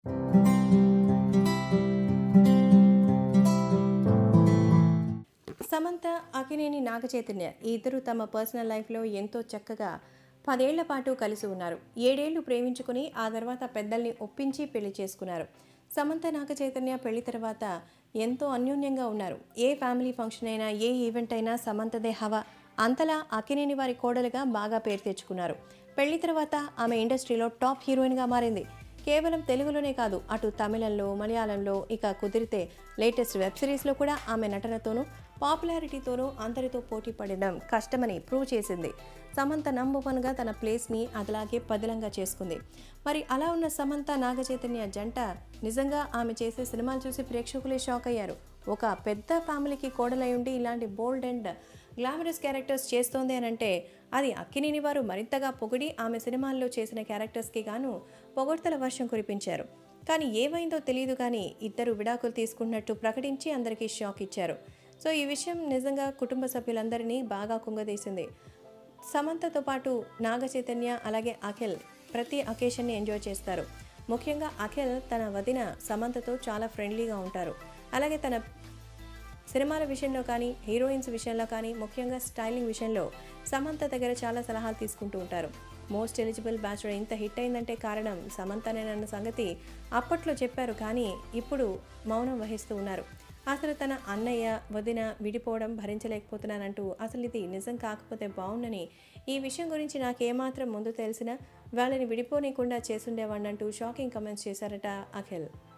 సమంత అకినేని నాగచైతన్య ఈ ఇద్దరు తమ పర్సనల్ లైఫ్లో ఎంతో చక్కగా పదేళ్ల పాటు కలిసి ఉన్నారు ఏడేళ్లు ప్రేమించుకుని ఆ తర్వాత పెద్దల్ని ఒప్పించి పెళ్లి చేసుకున్నారు సమంత నాగచైతన్య పెళ్లి తర్వాత ఎంతో అన్యోన్యంగా ఉన్నారు ఏ ఫ్యామిలీ ఫంక్షన్ అయినా ఏ ఈవెంట్ అయినా సమంతదే హవా అంతలా అకినేని వారి కోడలుగా బాగా పేరు తెచ్చుకున్నారు పెళ్లి తర్వాత ఆమె ఇండస్ట్రీలో టాప్ హీరోయిన్గా మారింది కేవలం తెలుగులోనే కాదు అటు తమిళంలో మలయాళంలో ఇక కుదిరితే లేటెస్ట్ వెబ్ సిరీస్లో కూడా ఆమె నటనతోనూ పాపులారిటీతోనూ అందరితో పోటీ పడడం కష్టమని ప్రూవ్ చేసింది సమంత నంబువన్గా తన ప్లేస్ని అదలాగే పదిలంగా చేసుకుంది మరి అలా ఉన్న సమంత నాగచైతన్య జంట నిజంగా ఆమె చేసే సినిమాలు చూసి ప్రేక్షకులే షాక్ అయ్యారు ఒక పెద్ద ఫ్యామిలీకి కోడలై ఉండి ఇలాంటి బోల్డ్ అండ్ గ్లామరస్ క్యారెక్టర్స్ చేస్తోంది అని అంటే అది అక్కినేని వారు మరింతగా పొగిడి ఆమె సినిమాల్లో చేసిన క్యారెక్టర్స్కి గాను పొగడ్తల వర్షం కురిపించారు కానీ ఏమైందో తెలియదు కానీ ఇద్దరు విడాకులు తీసుకున్నట్టు ప్రకటించి అందరికీ షాక్ ఇచ్చారు సో ఈ విషయం నిజంగా కుటుంబ సభ్యులందరినీ బాగా కుంగదీసింది సమంతతో పాటు నాగ చైతన్య అలాగే అఖిల్ ప్రతి అకేషన్ని ఎంజాయ్ చేస్తారు ముఖ్యంగా అఖిల్ తన వదిన సమంతతో చాలా ఫ్రెండ్లీగా ఉంటారు అలాగే తన సినిమాల విషయంలో కానీ హీరోయిన్స్ విషయంలో కానీ ముఖ్యంగా స్టైలింగ్ విషయంలో సమంత దగ్గర చాలా సలహాలు తీసుకుంటూ ఉంటారు మోస్ట్ ఎలిజిబుల్ బ్యాచులర్ ఇంత హిట్ అయిందంటే కారణం సమంతనేనన్న సంగతి అప్పట్లో చెప్పారు కానీ ఇప్పుడు మౌనం వహిస్తూ ఉన్నారు అసలు తన అన్నయ్య వదిన విడిపోవడం భరించలేకపోతున్నానంటూ అసలు ఇది నిజం కాకపోతే బాగుండని ఈ విషయం గురించి నాకేమాత్రం ముందు తెలిసినా వాళ్ళని విడిపోనీయకుండా చేసుండేవాడినంటూ షాకింగ్ కమెంట్స్ చేశారట అఖిల్